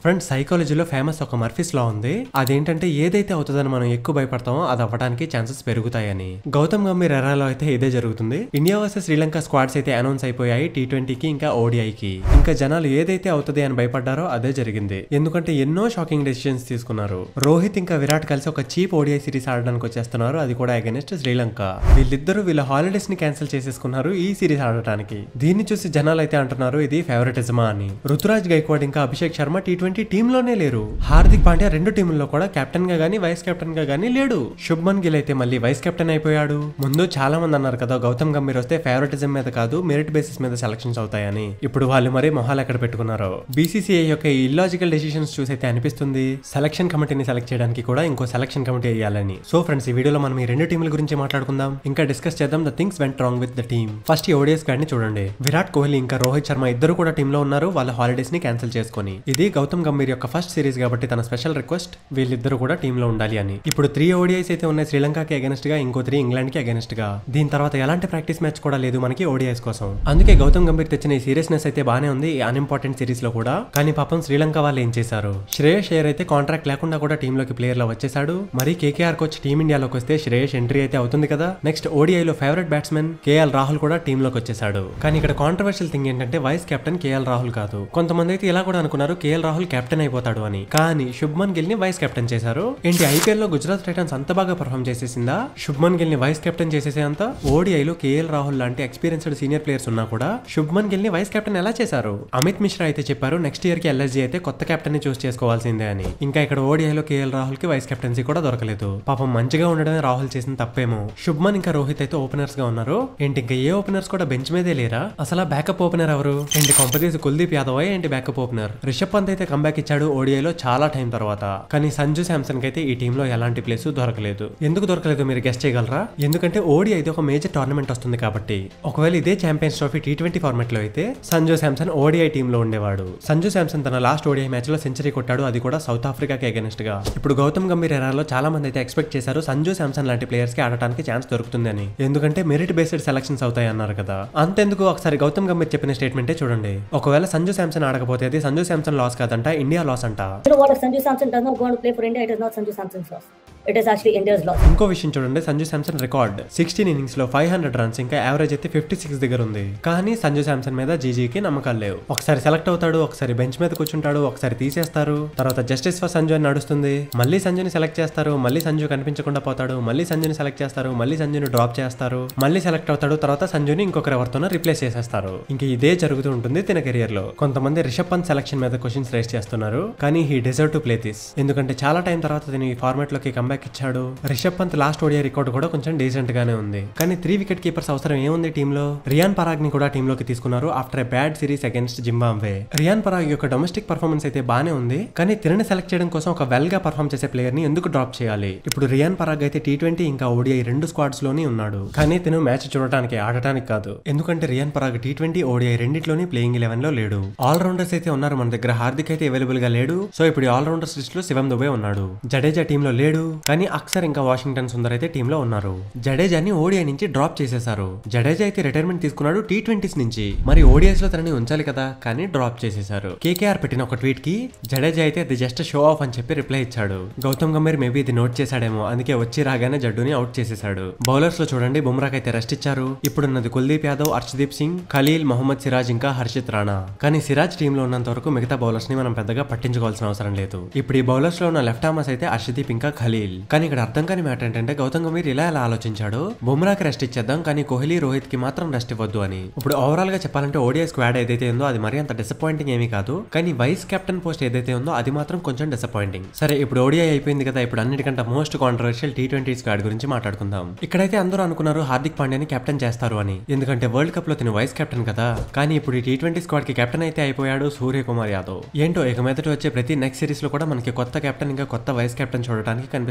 Friends సైకాలజీలో famous ఒక మర్ఫిస్ లా ఉంది అదేంటంటే ఏదైతే అవుతుందని మనం ఎక్కువ భయపడతామో అది అవ్వడానికి ఛాన్సెస్ పెరుగుతాయని గౌతమ్ గంభీర్ ఎరాలో అయితే ఇదే జరుగుతుంది ఇండియా వర్సెస్ శ్రీలంక స్క్వాడ్స్ అయితే అనౌన్స్ అయిపోయాయి టీ ట్వంటీకి ఇంకా ఓడిఐకి ఇంకా జనాలు ఏదైతే అవుతుంది అని భయపడ్డారో అదే జరిగింది ఎందుకంటే ఎన్నో షాకింగ్ డెసిషన్స్ తీసుకున్నారు రోహిత్ ఇంకా విరాట్ కలిసి ఒక చీప్ ఓడిఐ సిరీస్ ఆడడానికి వచ్చేస్తున్నారు అది కూడా అగెనిస్ట్ శ్రీలంక వీళ్ళిద్దరూ వీళ్ళ హాలిడేస్ ని క్యాన్సిల్ చేసేసుకున్నారు ఈ సిరీస్ ఆడటానికి దీన్ని చూసి జనాలు అయితే అంటున్నారు ఇది ఫేవరెటిజమా అని రుతురాజ్ గైక్వాడ్ ఇంకా Abhishek Sharma T twenty team లోనే లేరు హార్దిక్ పాండ్యా రెండు టీంల్లో కూడా కెప్టెన్ గా గానీ వైస్ కెప్టెన్ గా గానీ లేడు శుభ్మన్ గిల్ అయితే మళ్ళీ వైస్ కెప్టెన్ అయిపోయాడు ముందు చాలా మంది అన్నారు కదా గౌతమ్ గంభీర్ వస్తే ఫేవరెటిజం మీద కాదు మెరిట్ బేసిస్ మీద సెలక్షన్స్ అవుతాయని ఇప్పుడు వాళ్ళు మరి మొహాలు ఎక్కడ పెట్టుకున్నారో బీసీసీఐ యొక్క ఇల్లాజికల్ డెసిషన్స్ చూసైతే అనిపిస్తుంది సెలక్షన్ కమిటీని సెలెక్ట్ చేయడానికి కూడా ఇంకో సెలక్షన్ కమిటీ వేయాలని సో ఫ్రెండ్స్ ఈ వీడియోలో మనం ఈ రెండు టీంల గురించి మాట్లాడుకుందాం ఇంకా డిస్కస్ చేద్దాం the things went wrong with the team first ఈ ఓడిఎస్ గాడిని చూడండి విరాట్ కోహ్లీ ఇంకా రోహిత్ శర్మ ఇద్దరు కూడా టీమ్ లో ఉన్నారు వాళ్ళ హాలిడేస్ ని క్యాన్సిల్ చేసుకొని ఇది గౌతమ్ గంభీర్ యొక్క ఫస్ట్ సిరీస్ కాబట్టి తన స్పెషల్ రిక్వెస్ట్ వీళ్ళిద్దరు కూడా టీమ్ లో ఉండాలి అని ఇప్పుడు త్రీ ఓడిఐస్ అయితే ఉన్నాయి శ్రీలంకకి అగెనిస్ట్ గా ఇంకో త్రీ ఇంగ్లాండ్ కి అగెనిస్ట్ గా దీని తర్వాత ఎలాంటి ప్రాక్టీస్ మ్యాచ్ కూడా లేదు మనకి ఓడిఐస్ కోసం అందుకే గౌతమ్ గంభీర్ తెచ్చిన ఈ సీరియస్నెస్ అయితే బానే ఉంది ఈ అన్ఇంపార్టెంట్ సిరీస్ లో కూడా కానీ పాపం శ్రీలంక వాళ్ళు ఏం చేశారు శ్రేయస్ అయ్యర్ అయితే కాంట్రాక్ట్ లేకుండా కూడా టీమ్ లోకి ప్లేయర్ లో వచ్చేసాడు మరి కేకేఆర్ కోచ్ టీమిండియాలోకి వస్తే శ్రేయస్ ఎంట్రీ అయితే అవుతుంది కదా నెక్స్ట్ ఓడిఐలో ఫేవరెట్ బ్యాట్స్మెన్ కేఎల్ రాహుల్ కూడా టీమ్ లోకి వచ్చేసాడు కానీ ఇక్కడ కాంట్రవర్షియల్ థింగ్ ఏంటంటే వైస్ కెప్టెన్ కేఎల్ రాహుల్ కాదు కొంతమంది అయితే ఇలా కూడా అనుకున్నారు కేఎల్ రాహుల్ కెప్టెన్ అయిపోతాడు అని కానీ శుభ్మన్ గిల్ ని వైస్ కెప్టెన్ చేశారు ఏంటి ఐపీఎల్ లో గుజరాత్ టైటన్స్ అంత బాగా పర్ఫామ్ చేసేసిందా శుభ్మన్ గిల్ ని వైస్ కెప్టెన్ చేసేసే అంత ఓడిఐలో కేఎల్ రాహుల్ లాంటి ఎక్స్పీరియన్స్డ్ సీనియర్ ప్లేయర్స్ ఉన్నా కూడా శుభ్మన్ గిల్ ని వైస్ కెప్టెన్ ఎలా చేశారు అమిత్ మిశ్రా అయితే చెప్పారు నెక్స్ట్ ఇయర్ కి ఎల్ఎస్జీ అయితే కొత్త కెప్టెన్ ని చూస్ చేసుకోవాల్సిందే అని ఇంకా ఇక్కడ ఓడిఐలో కేఎల్ రాహుల్ కి వైస్ కెప్టెన్సీ కూడా దొరకలేదు పాపం మంచిగా ఉండడమే రాహుల్ చేసిన తప్పేమో శుభ్మన్ ఇంకా రోహిత్ అయితే ఓపెనర్స్ గా ఉన్నారు ఏంటి ఇంకా ఏ ఓపెనర్స్ కూడా బెంచ్ మీదే లేరా అసలు బ్యాకప్ ఓపెనర్ ఎవరు ఏంటి కొంపతీసి కుల్దీప్ యాదవ్ ఏంటి బ్యాకప్ ఓపెనర్ రిషబ్ పంత్ అయితే కంబ్యాక్ ఇచ్చాడు ఓడిఐలో చాలా టైం తర్వాత కానీ సంజు శాంసన్ కి అయితే ఈ టీంలో ఎలాంటి ప్లేస్ దొరకలేదు ఎందుకు దొరకలేదు మీరు గెస్ట్ చేయగలరా ఎందుకంటే ఓడి అయితే ఒక మేజర్ టోర్నమెంట్ వస్తుంది కాబట్టి ఒకవేళ ఇదే champions trophy T twenty format లో అయితే సంజు శాంసన్ ఓడిఐ టీమ్ లో ఉండేవాడు సంజు శాంసన్ తన లాస్ట్ ఓడిఐ మ్యాచ్ లో సెంచరీ కొట్టాడు అది కూడా సౌత్ ఆఫ్రికాకి అగెనిస్ట్ గా ఇప్పుడు గౌతమ్ గంభీర్ ఎరాలో చాలా మంది అయితే ఎక్స్పెక్ట్ చేశారు సంజు శాంసన్ లాంటి ప్లేయర్స్ కి ఆడటానికి ఛాన్స్ దొరుకుతుంది అని ఎందుకంటే మెరిట్ బేస్డ్ సెలక్షన్స్ అవుతాయి అన్నారు కదా అంతెందుకు ఒకసారి గౌతమ్ గంభీర్ చెప్పిన స్టేట్మెంటే చూడండి ఒకవేళ సంజు శాంసన్ ఆడకపోతే అది సంజు శాంసన్ లాస్ కాదంట ఇండియా లాస్ అంట You know what? If Sanju Samson does not go on to play for India, it is not Sanju Samson's loss. It is actually India's loss. ఇంకో విషయం చూడండి Sanju Samson record sixteen innings లో five hundred runs ఇంకా average అయితే fifty six దగ్గర ఉంది కానీ సంజు శాంసన్ మీద జీజీకి నమ్మకాలు లేవు ఒకసారి సెలెక్ట్ అవుతాడు ఒకసారి బెంచ్ మీద కూర్చుంటాడు ఒకసారి తీసేస్తారు తర్వాత జస్టిస్ ఫర్ సంజు అని నడుస్తుంది మళ్ళీ సంజుని సెలెక్ట్ చేస్తారు మళ్ళీ సంజు కనిపించకుండా పోతాడు మళ్ళీ సంజుని సెలెక్ట్ చేస్తారు మళ్ళీ సంజుని డ్రాప్ చేస్తారు మళ్ళీ సెలెక్ట్ అవుతాడు తర్వాత సంజుని ఇంకొకరి ఎవరితోనో రిప్లేస్ చేసేస్తారు ఇంక ఇదే జరుగుతూ ఉంటుంది తన కెరియర్ లో కొంతమంది రిషబ్ పంత్ సెలక్షన్ మీద క్వశ్చన్స్ రేస్ చేస్తున్నారు కానీ he deserve to play this ఎందుకంటే చాలా టైం తర్వాత దీని ఈ ఫార్మాట్ లోకి కంబ్యాక్ ఇచ్చాడు Rishabh Pant last ODI record కూడా కొంచెం డీసెంట్ గానే ఉంది కానీ త్రీ వికెట్ కీపర్స్ అవసరం ఏముంది టీంలో రియాన్ పరాగ్ ని కూడా టీంలోకి తీసుకున్నారు after a bad series against Zimbabwe Riyan Parag యొక్క డొమెస్టిక్ పర్ఫార్మెన్స్ అయితే బానే ఉంది కానీ తినని సెలెక్ట్ చేయడం కోసం ఒక వెల్ గా పర్ఫామ్ చేసే ప్లేయర్ ని ఎందుకు డ్రాప్ చేయాలి ఇప్పుడు రియాన్ పరాగ్ అయితే టీ ట్వంటీ ఇంకా ఓడిఐ రెండు స్క్వాడ్స్ లోనే ఉన్నాడు కానీ తిను మ్యాచ్ చూడటానికి ఆడటానికి కాదు ఎందుకంటే Riyan Parag T twenty ODI రెండిట్లోని ప్లేయింగ్ ఎలెవెన్ లో లేడు ఆల్ రౌండర్స్ అయితే ఉన్నారు మన దగ్గర హార్దిక్ అయితే అవైలబుల్ గా లేడు సో ఇప్పుడు ఆల్ రౌండర్స్ లిస్ట్ లో శివం దుబే ఉన్నాడు జడేజా టీమ్ లో లేడు కానీ అక్సర్ ఇంకా వాషింగ్టన్ సుందర్ అయితే టీమ్ లో ఉన్నారు జడేజాని ఓడిఐ నుంచి డ్రాప్ చేసేశారు జడేజా అయితే రిటైర్మెంట్ తీసుకున్నాడు టీ ట్వంటీస్ నుంచి మరి ఓడిఐస్ లో తనని ఉంచాలి కదా కానీ డ్రాప్ చేసేశారు కేకేఆర్ పెట్టిన ఒక ట్వీట్ కి జడేజా అయితే ఇది జస్ట్ షో ఆఫ్ అని చెప్పి రిప్లై ఇచ్చాడు గౌతమ్ గంభీర్ మేబీ ఇది నోట్ చేశాడేమో అందుకే వచ్చి రాగానే జడ్డుని అవుట్ చేసేశాడు బౌలర్స్ లో చూడండి బుమ్రాక్ అయితే రెస్ట్ ఇచ్చారు ఇప్పుడున్నది కుల్దీప్ యాదవ్ హర్షదీప్ సింగ్ ఖలీల్ మొహమ్మద్ సిరాజ్ ఇంకా హర్షిత్ రాణా కానీ సిరాజ్ టీమ్ లో ఉన్నంత వరకు మిగతా బౌలర్స్ ని మనం పెద్దగా పట్టించుకోవాల్సిన అవసరం లేదు ఇప్పుడు ఈ బౌలర్స్ లో ఉన్న లెఫ్ట్ ఆర్మర్స్ అయితే హర్షదీప్ ఇంకా ఖలీల్ కానీ ఇక్కడ అర్థం కాని మ్యాటర్ ఏంటంటే గౌతమ్ గంభీర్ ఇలా ఎలా ఆలోచించాడు బుమ్రాకి రెస్ట్ ఇచ్చేద్దాం కానీ కోహ్లీ రోహిత్ కి మాత్రం రెస్ట్ ఇవ్వద్దు అని ఇప్పుడు ఓవరాల్ గా చెప్పాలంటే ఓడిఐ స్క్వాడ్ ఏదైతే ఉందో అది మరి అంత డిసప్పాయింటింగ్ ఏమీ కాదు కానీ వైస్ కెప్టెన్ పోస్ట్ ఏదైతే ఉందో అది మాత్రం కొంచెం డిసప్పాయింటింగ్ సరే ఇప్పుడు ఓడిఐ అయిపోయింది కదా ఇప్పుడు అన్నిటికంటే most controversial T twenty squad గురించి మాట్లాడుకుందాం ఇక్కడైతే అందరూ అనుకున్నారు హార్దిక్ పాండ్యాని కెప్టెన్ చేస్తారు అని ఎందుకంటే వరల్డ్ కప్ లో తిని వైస్ కెప్టెన్ కదా కానీ ఇప్పుడు ఈ టీ ట్వంటీ స్క్వాడ్ కి కెప్టెన్ అయితే అయిపోయాడు సూర్యకుమార్ యాదవ్ ఏంటో ఇక మీదట వచ్చే ప్రతి నెక్స్ట్ సిరీస్ లో కూడా మనకి కొత్త కెప్టెన్ ఇంకా కొత్త వైస్ కెప్టెన్ చూడడానికి కనిపిస్తుంది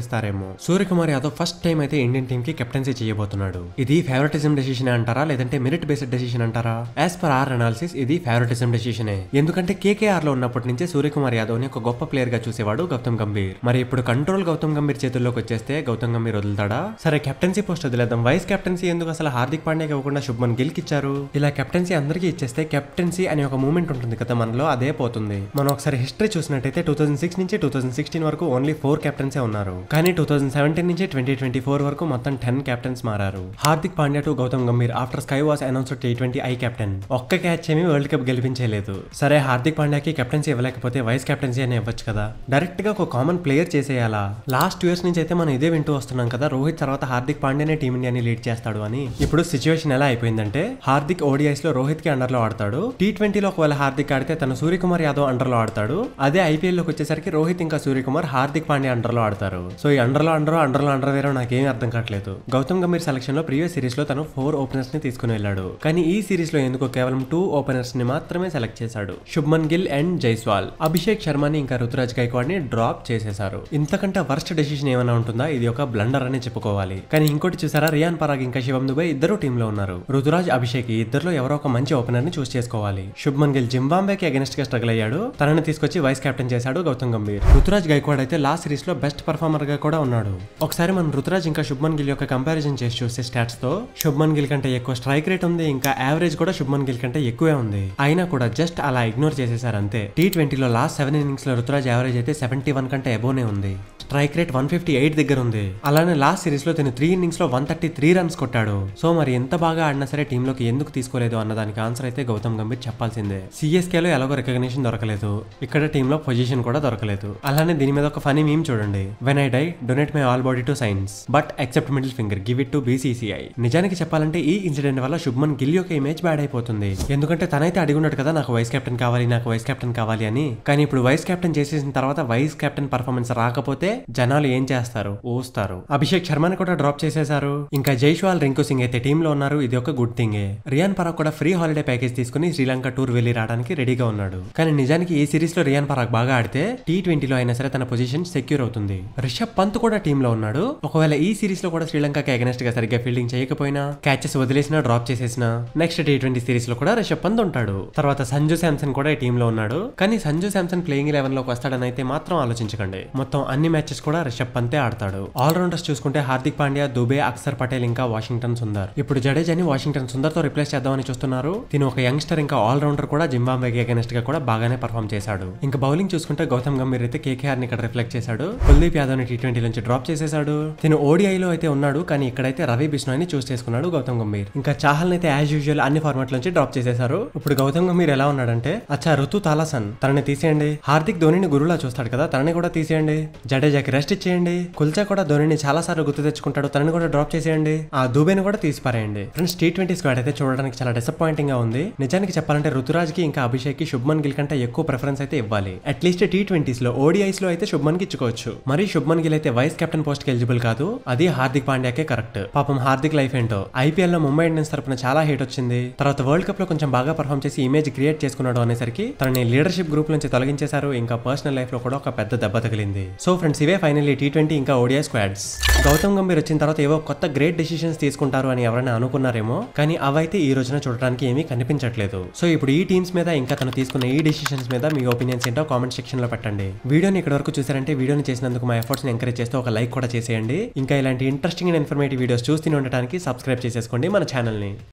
ఇస్తారేమో సూర్యకుమార్ యాదవ్ ఫస్ట్ టైం అయితే ఇండియన్ టీమ్ కి కెప్టెన్సీ చేయబోతున్నాడు ఇది ఫేవరెటిజం డెసిషన్ అంటారా లేదంటే మెరిట్ బేస్డ్ డెసిషన్ అంటారా యాజ్ పర్ ఆర్ అనాలిసిస్ ఇది ఫేవరెటిజం డెసిషనే ఎందుకంటే కేకేఆర్ లో ఉన్నప్పటి నుంచే సూర్యకుమార్ యాదవ్ ని ఒక గొప్ప ప్లేయర్ గా చూసేవాడు గౌతమ్ గంభీర్ మరి ఇప్పుడు కంట్రోల్ గౌతమ్ గంభీర్ చేతుల్లోకి వచ్చేస్తే గౌతమ్ గంభీర్ వదులుతాడా సరే కెప్టెన్సీ పోస్ట్ వదిలేద్దాం వైస్ కెప్టెన్సీ ఎందుకు అసలు హార్దిక్ పాండ్యాకి ఇవ్వకుండా శుభ్మన్ గిల్ కి ఇచ్చారు ఇలా కెప్టెన్సీ అందరికీ ఇచ్చేస్తే కెప్టెన్సీ అనే ఒక మూమెంట్ ఉంటుంది కదా మనలో అదే పోతుంది మనం ఒకసారి హిస్టరీ చూసినట్టయితే టూ థౌసండ్ సిక్స్ నుంచి టూ థౌసండ్ సిక్స్టీన్ వరకు ఓన్లీ ఫోర్ కెప్టెన్సే ఉన్నారు కానీ టూ థౌసండ్ సెవెంటీన్ నుంచి ట్వంటీ ట్వంటీ ఫోర్ వరకు మొత్తం టెన్ కెప్టెన్స్ మారారు Hardik Pandya to Gautam Gambhir after SKY was announce T twenty I captain ఒక్క క్యాచ్ ఏమి వరల్డ్ కప్ గెలిపించలేదు సరే హార్దిక్ పాండ్యాకి కెప్టెన్సీ ఇవ్వలేకపోతే వైస్ కెప్టెన్సీ అని ఇవ్వచ్చు కదా డైరెక్ట్ గా ఒక కామన్ ప్లేయర్ చేసేయాలా లాస్ట్ ఇయర్స్ నుంచి అయితే మనం ఇదే వింటూ వస్తున్నాం కదా రోహిత్ తర్వాత హార్దిక్ పాండ్యానే టీమిండియాని లీడ్ చేస్తాడు అని ఇప్పుడు సిచ్యువేషన్ ఎలా అయిపోయిందంటే హార్దిక్ ఓడిఐస్ లో రోహిత్ కి అండర్ లో ఆడతాడు టీ ట్వంటీలో ఒకవేళ హార్దిక్ ఆడితే తను సూర్యకుమార్ యాదవ్ అండర్ లో ఆడతాడు అదే ఐపీఎల్ లోకి వచ్చేసరికి రోహిత్ ఇంకా సూర్యకుమార్ హార్దిక్ పాండ్యా అండర్ లో ఆడతారు సో ఈ అండర్ లో అండర్ అండర్ లో అండర్ వేరే నాకేమీ అర్థం కావట్లేదు గౌతమ్ గంభీర్ సెలక్షన్ లో ప్రీవియస్ సిరీస్ లో తను ఫోర్ ఓపెనర్స్ ని తీసుకుని వెళ్ళాడు కానీ ఈ సిరీస్ లో ఎందుకో కేవలం టూ ఓపెనర్స్ ని మాత్రమే సెలెక్ట్ చేశాడు శుభ్మన్ గిల్ అండ్ జైస్వాల్ అభిషేక్ శర్మని ఇంకా రుతురాజ్ గైక్వాడ్ ని డ్రాప్ చేసేశారు ఇంతకంటే వర్స్ట్ డెసిషన్ ఏమైనా ఉంటుందా ఇది ఒక బ్లండర్ అని చెప్పుకోవాలి కానీ ఇంకోటి చూసారా రియాన్ పరాగ్ ఇంకా శివం దుబై ఇద్దరు టీమ్ లో ఉన్నారు రుతురాజ్ అభిషేక్ ఈ ఇద్దరులో ఎవరో ఒక మంచి ఓపెనర్ ని చూస్ చేసుకోవాలి శుభ్మన్ గిల్ జింబాంబేకి అగెన్స్ట్ గా స్ట్రగుల్ అయ్యాడు తనని తీసుకొచ్చి వైస్ కెప్టెన్ చేశాడు గౌతమ్ గంభీర్ రుతురాజ్ గైక్వాడ్ అయితే లాస్ట్ సిరీస్ లో బెస్ట్ పర్ఫార్మర్ గా కూడా ఉన్నాడు ఒకసారి మనం రుతురాజ్ ఇంకా శుభ్మన్ గిల్ యొక్క కంపారిజన్ చేసి చూస్తే స్టాట్స్ తో శుభ్మన్ గిల్ కంటే ఎక్కువ స్ట్రైక్ రేట్ ఉంది ఇంకా యావరేజ్ కూడా శుభ్మన్ గిల్ కంటే ఎక్కువే ఉంది అయినా కూడా జస్ట్ అలా ఇగ్నోర్ చేసేసారు అంతే టీ ట్వంటీలో లాస్ట్ సెవెన్ ఇన్నింగ్స్ లో రుతురాజ్ యావరేజ్ అయితే సెవెంటీ వన్ కంటే అబోనే ఉంది strike rate one fifty eight దగ్గర ఉంది అలానే లాస్ట్ సిరీస్ లో తను త్రీ ఇన్నింగ్స్ లో వన్ థర్టీ త్రీ రన్స్ కొట్టాడు సో మరి ఎంత బాగా ఆడినా సరే టీంలోకి ఎందుకు తీసుకోలేదు అన్న దానికి ఆన్సర్ అయితే గౌతమ్ గంభీర్ చెప్పాల్సిందే సిఎస్కే లో ఎలాగో రికగ్నిషన్ దొరకలేదు ఇక్కడ టీంలో పొజిషన్ కూడా దొరకలేదు అలానే దీని మీద ఒక ఫనీ మీమ్ చూడండి when I die donate my all body to science but except middle finger give it to BCCI నిజానికి చెప్పాలంటే ఈ ఇన్సిడెంట్ వల్ల శుభ్మన్ గిల్ యొక్క ఇమేజ్ బ్యాడ్ అయిపోతుంది ఎందుకంటే తనైతే అడిగున్నాడు కదా నాకు వైస్ కెప్టెన్ కావాలి నాకు వైస్ కెప్టెన్ కావాలి అని కానీ ఇప్పుడు వైస్ కెప్టెన్ చేసేసిన తర్వాత వైస్ కెప్టెన్ పర్ఫార్మెన్స్ రాకపోతే జనాలు ఏం చేస్తారు ఊస్తారు అభిషేక్ శర్మని కూడా డ్రాప్ చేసేశారు ఇంకా జైష్వాల్ రింకు సింగ్ అయితే టీమ్ లో ఉన్నారు ఇది ఒక గుడ్ థింగే రియాన్ పరాగ్ కూడా ఫ్రీ హాలిడే ప్యాకేజ్ తీసుకుని శ్రీలంక టూర్ వెళ్లి రావడానికి రెడీగా ఉన్నాడు కానీ నిజానికి ఈ సిరీస్ లో రియాన్ పరాగ్ బాగా ఆడితే టీ ట్వంటీలో అయినా సరే తన పొజిషన్ సెక్యూర్ అవుతుంది రిషబ్ పంత్ కూడా టీమ్ లో ఉన్నాడు ఒకవేళ ఈ సిరీస్ లో కూడా శ్రీలంకకి అగెనెస్ట్ గా సరిగ్గా ఫీల్డింగ్ చేయకపోయినా క్యాచెస్ వదిలేసినా డ్రాప్ చేసేసినా నెక్స్ట్ టీ ట్వంటీ సిరీస్ లో కూడా రిషబ్ పంత్ ఉంటాడు తర్వాత సంజు శాంసన్ కూడా ఈ టీమ్ లో ఉన్నాడు కానీ సంజు శాంసన్ ప్లేయింగ్ లెవెన్ లోకి వస్తాడని అయితే మాత్రం ఆలోచించకండి మొత్తం అన్ని మ్యాచెస్ కూడా రిషబ్ పంతే ఆడతాడు ఆల్ రౌండర్స్ చూసుకుంటే హార్దిక్ పాండ్యా దుబే అక్సర్ పటేల్ ఇంకా వాషింగ్టన్ సుందర్ ఇప్పుడు జడేజాని వాషింగ్టన్ సుందర్ తో రిప్లేస్ చేద్దామని చూస్తున్నారు తిను ఒక యంగ్స్టర్ ఇంకా ఆల్ రౌండర్ కూడా జింబాంబేకి అగెనెస్ట్ గా కూడా బాగానే పర్ఫామ్ చేశాడు ఇంకా బౌలింగ్ చూసుకుంటే గౌతమ్ గంభీర్ అయితే కేకేఆర్ ని ఇక్కడ రిఫ్లెక్ట్ చేశాడు కుల్దీప్ యాదవ్ ని టీ ట్వంటీ నుంచి డ్రాప్ చేసేశాడు తిను ఓడిఐలో అయితే ఉన్నాడు కానీ ఇక్కడైతే రవి బిష్ణోయ్ ని చూస్ చేసుకున్నాడు గౌతమ్ గంభీర్ ఇంకా చాహల్ అయితే యాజ్ యూజువల్ అన్ని ఫార్మాట్ నుంచి డ్రాప్ చేసేశారు ఇప్పుడు గౌతమ్ గంభీర్ ఎలా ఉన్నాడంటే అచ్చా ఋతు తాలాసన్ తనని తీసేయండి హార్దిక్ ధోనిని గురులా చూస్తాడు కదా తనని కూడా తీసేయండి జడేజాకి రెస్ట్ ఇచ్చేయండి కుల్చా కూడా ధోనిని చాలా సార్లు గుర్తు తెచ్చుకుంటాడు తనని కూడా డ్రాప్ చేసేయండి ఆ దూబేని కూడా తీసిపారేయండి ఫ్రెండ్స్ టీ ట్వంటీ స్క్వాడ్ అయితే చూడడానికి చాలా డిసప్పాయింటింగ్ గా ఉంది నిజానికి చెప్పాలంటే రుతురాజ్ కి ఇంకా అభిషేక్ కి శుభ్మన్ గిల్ కంటే ఎక్కువ ప్రిఫరెన్స్ అయితే ఇవ్వాలి అట్లీస్ట్ టీ ట్వంటీస్ లో ఓడిఐస్ లో అయితే శుభ్మన్ కి ఇచ్చుకోవచ్చు మరి శుభ్మన్ గిల్ అయితే వైస్ కెప్టెన్ పోస్ట్ కి ఎలిజిబుల్ కాదు అది హార్దిక్ పాండ్యాకే కరెక్ట్ పాపం హార్దిక్ లైఫ్ ఏంటో ఐపీఎల్ లో ముంబై ఇండియన్స్ తరపున చాలా హేట్ వచ్చింది తర్వాత వరల్డ్ కప్ లో కొంచెం బాగా పర్ఫామ్ చేసి ఇమేజ్ క్రియేట్ చేసుకున్నాడు అనేసరికి తనని లీడర్షిప్ గ్రూప్ నుంచి తొలగించేశారు ఇంకా పర్సనల్ లైఫ్ లో కూడా ఒక పెద్ద దెబ్బ తగిలింది సో ఫ్రెండ్స్ ఇవే ఫైనల్లీ టీ ట్వంటీ ఇంకా ఓడిఐ స్క్వాడ్స్ గౌతమ్ గంభీర్ వచ్చిన తర్వాత ఏవో కొత్త గ్రేట్ డెసిషన్స్ తీసుకుంటారు అని ఎవరైనా అనుకున్నారేమో కానీ అవైతే ఈ రోజున చూడడానికి ఏమీ కనిపించట్లేదు సో ఇప్పుడు ఈ టీమ్స్ మీద ఇంకా తను తీసుకున్న ఈ డెసిషన్స్ మీద మీ ఒపీనియన్స్ ఏంటో కామెంట్ సెక్షన్ లో పెట్టండి వీడియోని ఇక్కడ వరకు చూసారంటే వీడియోని చేసినందుకు మా ఎఫర్ట్స్ ని ఎంకరేజ్ చేస్తూ ఒక లైక్ కూడా చేసేయండి ఇంకా ఇలాంటి ఇంట్రెస్టింగ్ అండ్ ఇన్ఫర్మేటివ్ వీడియోస్ చూస్తూనే ఉండటానికి సబ్స్క్రైబ్ చేసేసుకోండి మన ఛానల్ ని